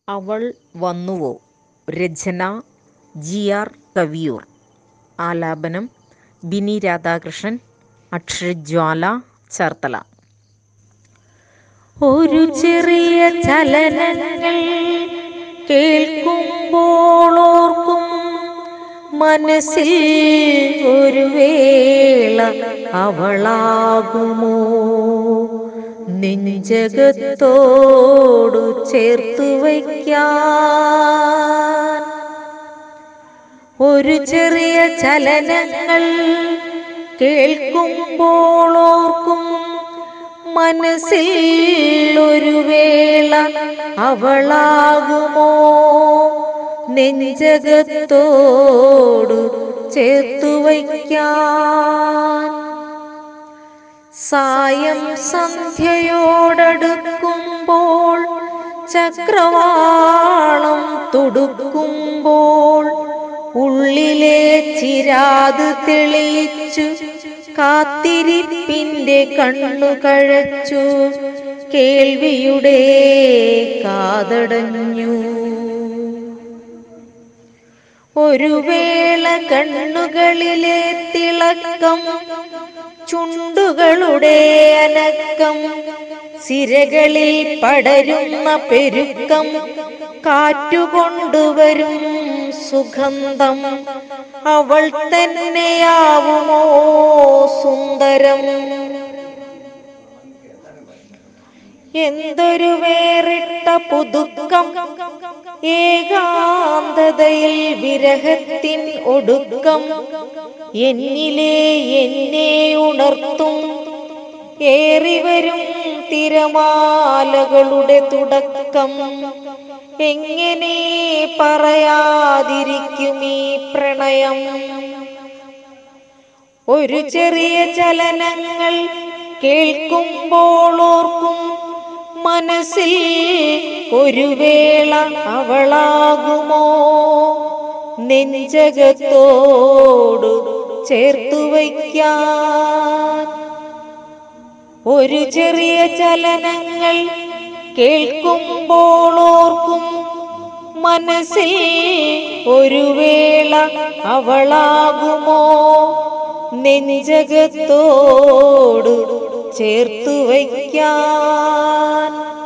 അവൾ വന്നുവോ രചന ജി ആർ കവിയൂർ ആലാപനം ബിനി രാധാകൃഷ്ണൻ അക്ഷരജ്വാല ചേർത്തല ഒരു ചെറിയ ചലനങ്ങൾ കേൾക്കുമ്പോൾ ഓർക്കും മനസ്സിൽ ഒരു വേള അവളാകുമോ നെഞ്ചകത്തോടു ചേർത്തു വയ്ക്കാൻ ഒരു ചെറിയ ചലനങ്ങൾ കേൾക്കുമ്പോൾ ഓർക്കും മനസ്സിൽ ഒരു വേള അവളാകുമോ നെഞ്ചകത്തോടു ചേർത്തു വയ്ക്കാൻ സായം സന്ധ്യയോടടുക്കുമ്പോൾ ചക്രവാളം തുടുക്കുമ്പോൾ ഉള്ളിലെ ചിരാത് തെളിയിച്ചു കാത്തിരിപ്പിന്റെ കണ്ണു കഴച്ചു കേൾവിയുടെ കാതടഞ്ഞു ഒരു വേള കണ്ണുകളിലെ തിളക്കം ചുണ്ടുകളുടെ അനക്കം സിരകളിൽ പടരുന്ന പെരുക്കം കാറ്റുകൊണ്ടുവരും സുഗന്ധം അവൾ തന്നെയാവുമോ സുന്ദരം എന്തൊരു വേറിട്ട പുതുക്കം ഏകാന്തതയിൽ വിരഹത്തിൻ ഒടുക്കം എന്നിലെ എന്നെ ഉണർത്തും ഏറിവരും തിരമാലകളുടെ തുടക്കം എങ്ങനെ പറയാതിരിക്കും ഈ പ്രണയം ഒരു ചെറിയ ചലനങ്ങൾ കേൾക്കുമ്പോൾ ഓർക്കും മനസ്സിൽ ഒരു വേള അവളാകുമോ നെഞ്ചകത്തോടു ചേർത്തു വയ്ക്കാൻ ഒരു ചെറിയ ചലനങ്ങൾ കേൾക്കുമ്പോൾ ഓർക്കും മനസ്സിൽ ഒരു വേള അവളാകുമോ നെഞ്ചകത്തോടു ചേർത്തു വയ്ക്കാൻ